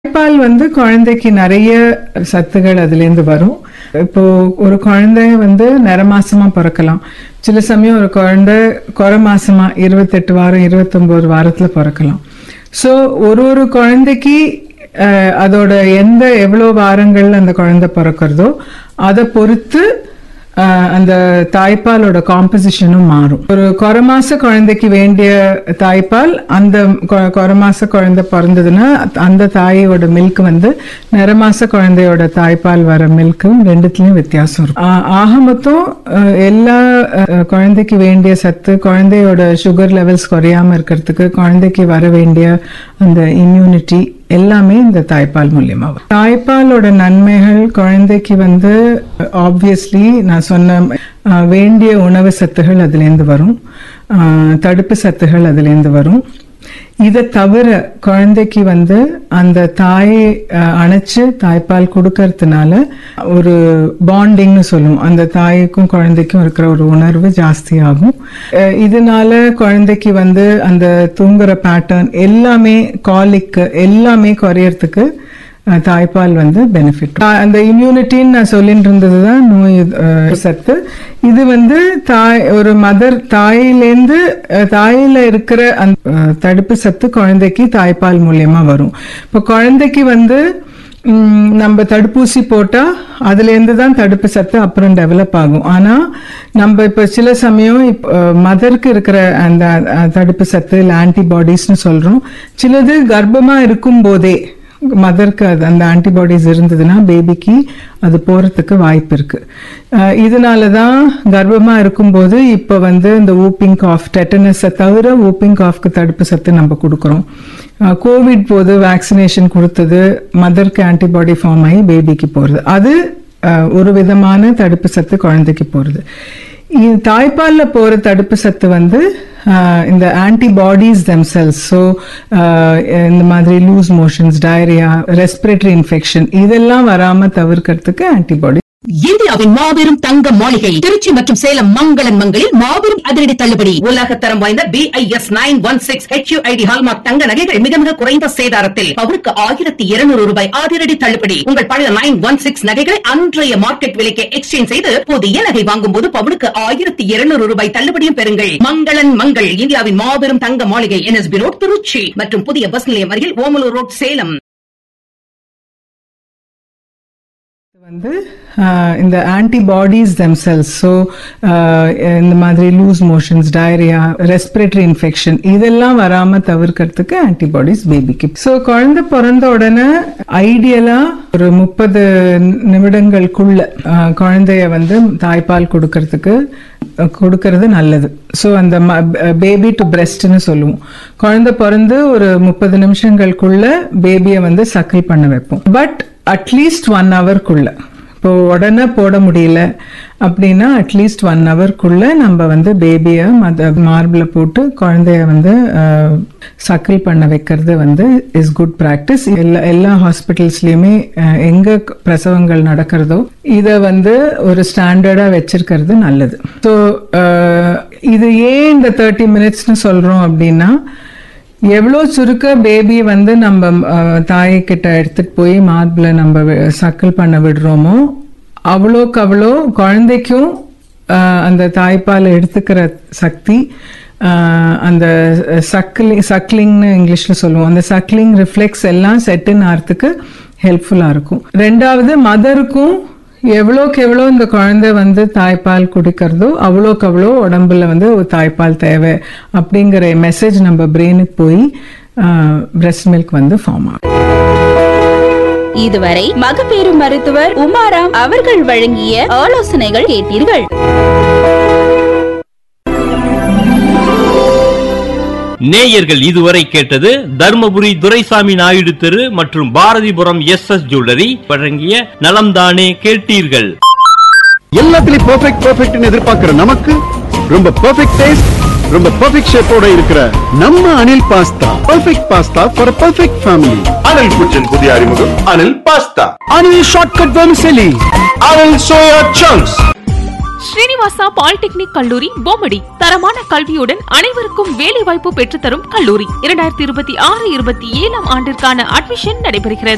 தாய்ப்பால் வந்து குழந்தைக்கு நிறைய சத்துகள் அதுலேருந்து வரும் இப்போ ஒரு குழந்தை வந்து நிறமாசமா பிறக்கலாம் சில சமயம் ஒரு குழந்தை குறை மாசமா இருபத்தெட்டு வாரம் இருபத்தொம்போது வாரத்துல பிறக்கலாம் ஸோ ஒரு ஒரு குழந்தைக்கு அஹ், அதோட எந்த எவ்வளோ வாரங்கள்ல அந்த குழந்தை பிறக்கிறதோ அதை பொறுத்து ஆஹ் அந்த தாய்ப்பாலோட காம்போசிஷனும் மாறும் ஒரு குறமாச குழந்தைக்கு வேண்டிய தாய்ப்பால் அந்த கொ- குறமாச குழந்தை பிறந்ததுன்னா அந்த தாயோட மில்க் வந்து நிறமாச குழந்தையோட தாய்ப்பால் வர மில்க்கும் ரெண்டுத்துலயும் வித்தியாசம் இருக்கும் ஆஹ் ஆக மொத்தம் ஆஹ் எல்லா ஆஹ் குழந்தைக்கு வேண்டிய சத்து குழந்தையோட சுகர் லெவல்ஸ் குறையாம இருக்கிறதுக்கு குழந்தைக்கு வர வேண்டிய அந்த இம்யூனிட்டி எல்லாமே இந்த தாய்ப்பால் மூலியமா வரும் தாய்ப்பாலோட நன்மைகள் குழந்தைக்கு வந்து ஆப்வியஸ்லி நான் சொன்ன அஹ், வேண்டிய உணவு சத்துகள் அதுலேருந்து வரும் அஹ், தடுப்பு சத்துகள் அதுலேருந்து வரும் இதை தவிர குழந்தைக்கு வந்து அந்த தாயை அஹ், அணைச்சு தாய்ப்பால் கொடுக்கறதுனால ஒரு பாண்டிங்னு சொல்லுவோம் அந்த தாய்க்கும் குழந்தைக்கும் இருக்கிற ஒரு உணர்வு ஜாஸ்தியாகும் அஹ், இதனால குழந்தைக்கு வந்து அந்த தூங்குற பேட்டர்ன் எல்லாமே காலிக்கு எல்லாமே குறையறதுக்கு அஹ், தாய்ப்பால் வந்து பெனிஃபிட் அந்த இம்யூனிட்டின்னு நான் சொல்லிட்டு இருந்தது தான் நோய் அஹ், சத்து இது வந்து தாய் ஒரு மதர் தாயிலேருந்து அஹ், தாயில இருக்கிற அந்த அஹ், தடுப்பு சத்து குழந்தைக்கு தாய்ப்பால் மூலியமா வரும் இப்போ குழந்தைக்கு வந்து ம், நம்ம தடுப்பூசி போட்டா அதுல இருந்து தான் தடுப்பு சத்து அப்புறம் டெவலப் ஆகும் ஆனா நம்ம இப்ப சில சமயம் இப்ப மதருக்கு இருக்கிற அந்த அஹ், தடுப்பு சத்து இல்லை ஆன்டிபாடிஸ்னு சொல்றோம் சிலது கர்ப்பமா இருக்கும் போதே மதருக்கு அது அந்த ஆன்டிபாடிஸ் இருந்ததுன்னா பேபிக்கு அது போறதுக்கு வாய்ப்பு இருக்கு அஹ் இதனால தான் கர்ப்பமா இருக்கும்போது இப்போ வந்து இந்த ஊப்பிங் காஃப் டெட்டனஸை தவிர ஊப்பிங் காஃப்க்கு தடுப்பு சத்து நம்ம கொடுக்குறோம் அஹ் கோவிட் போது வேக்சினேஷன் கொடுத்தது மதருக்கு ஆன்டிபாடி ஃபார்ம் ஆகி பேபிக்கு போறது அது அஹ், ஒரு விதமான தடுப்பு சத்து குழந்தைக்கு போறது இ- தாய்ப்பால்ல போற தடுப்பு சத்து வந்து ஆஹ், இந்த ஆன்டிபாடிஸ் தெம்செல்ஸ் ஸோ இந்த மாதிரி loose motions diarrhoea respiratory infection இதெல்லாம் வராம தவிர்க்கிறதுக்கு ஆன்டிபாடி இந்தியாவின் மாபெரும் தங்க மாளிகை திருச்சி மற்றும் சேலம் மங்களன் மங்களில் மாபெரும் அதிரடி தள்ளுபடி உலகத்தரம் வாய்ந்த B I S nine one six HUID hallmark தங்க நகைகள் மிக மிக குறைந்த சேதாரத்தில் பவுனுக்கு ஆயிரத்தி இருநூறு ரூபாய் அதிரடி தள்ளுபடி உங்கள் பழைய நைன் ஒன் சிக்ஸ் நகைகளை அன்றைய மார்க்கெட் விலைக்கு எக்ஸ்சேஞ்ச் செய்து புதிய நகை வாங்கும் போது பவுனுக்கு ஆயிரத்தி இருநூறு ரூபாய் தள்ளுபடியும் பெறுங்கள் மங்களன் மங்கள் இந்தியாவின் மாபெரும் தங்க மாளிகை என்எஸ்பி ரோட் திருச்சி மற்றும் புதிய பஸ் நிலையம் அருகில் ஓமலூர் ரோட் சேலம் வந்து ஆஹ், இந்த ஆன்டிபாடிஸ் தெம்செல்ஸ் ஸோ இந்த மாதிரி loose motions diarrhoea respiratory infection இதெல்லாம் வராம தவிர்க்கிறதுக்கு ஆன்டிபாடிஸ் பேபிக்கு ஸோ குழந்தை பிறந்த உடனே ஐடியலா ஒரு முப்பது நிமிடங்களுக்குள்ள ஆஹ், குழந்தைய வந்து தாய்ப்பால் கொடுக்கறதுக்கு அஹ், கொடுக்கறது நல்லது ஸோ அந்த பேபி டு பிரஸ்ட்னு சொல்லுவோம் குழந்தை பிறந்து ஒரு முப்பது நிமிஷங்களுக்குள்ள பேபியை வந்து சக்கிள் பண்ண வைப்போம் பட் அட்லீஸ்ட் ஒன் ஹவர்க்குள்ள இப்போ உடனே போட முடியல அப்படின்னா அட்லீஸ்ட் ஒன் ஹவர்க்குள்ள நம்ம வந்து பேபியை மத மார்பில் போட்டு குழந்தைய வந்து சக்கிள் பண்ண வைக்கிறது வந்து இஸ் குட் ப்ராக்டிஸ் எல்லா எல்லா ஹாஸ்பிட்டல்ஸ்லையுமே எங்க பிரசவங்கள் நடக்கிறதோ இதை வந்து ஒரு ஸ்டாண்டர்டாக வச்சிருக்கிறது நல்லது ஸோ இது ஏன் இந்த தேர்ட்டி மினிட்ஸ்னு சொல்கிறோம் அப்படின்னா எவ்வளோ சுருக்க பேபி வந்து நம்ம அஹ், தாய்கிட்ட எடுத்துட்டு போய் மார்பில் நம்ம சக்கிள் பண்ண விடுறோமோ அவ்வளோக்கு அவ்வளோ குழந்தைக்கும் அஹ், அந்த தாய்ப்பால் எடுத்துக்கிற சக்தி அஹ், அந்த சக்கிலிங் சக்லிங்னு இங்கிலீஷில் சொல்லுவோம் அந்த சக்லிங் ரிஃப்ளெக்ஸ் எல்லாம் செட்டின் ஆகிறதுக்கு ஹெல்ப்ஃபுல்லாக இருக்கும் ரெண்டாவது மதருக்கும் எவ்வளோக்கு எவ்வளோ இந்த குழந்தை வந்து தாய்ப்பால் குடிக்கிறதோ அவ்வளோக்கு அவ்வளோ உடம்புல வந்து ஒரு தாய்ப்பால் தேவை அப்படிங்கிற மெசேஜ் நம்ம பிரெயினுக்கு போய் பிரஸ்ட் மில்க் வந்து ஃபார்ம் ஆகும் இதுவரை மகப்பேறு மருத்துவர் உமாராம் அவர்கள் வழங்கிய ஆலோசனைகள் கேட்டீர்கள் நேயர்கள் இதுவரை கேட்டது தர்மபுரி துரைசாமி நாயுடு தெரு மற்றும் பாரதிபுரம் எஸ் எஸ் ஜுவல்லரி வழங்கிய நலம்தானே கேட்டீர்கள் எல்லாத்துலயும் பெர்ஃபெக்ட் பெர்ஃபெக்ட்னு எதிர்பார்க்கிற நமக்கு ரொம்ப பெர்ஃபெக்ட் டேஸ்ட் ரொம்ப பெர்ஃபெக்ட் ஷேப்போட இருக்கிற நம்ம Anil pasta perfect pasta for perfect family Anil குச்சின் புதிய அறிமுகம் Anil pasta Anil shortcut vermicelli Anil soya chunks Srinivasa polytechnic கல்லூரி பொம்மடி தரமான கல்வியுடன் அனைவருக்கும் வேலைவாய்ப்பு பெற்றுத்தரும் கல்லூரி இரண்டாயிரத்தி இருபத்தி ஆறு இருபத்தி ஏழாம் ஆண்டிற்கான அட்மிஷன் நடைபெறுகிறது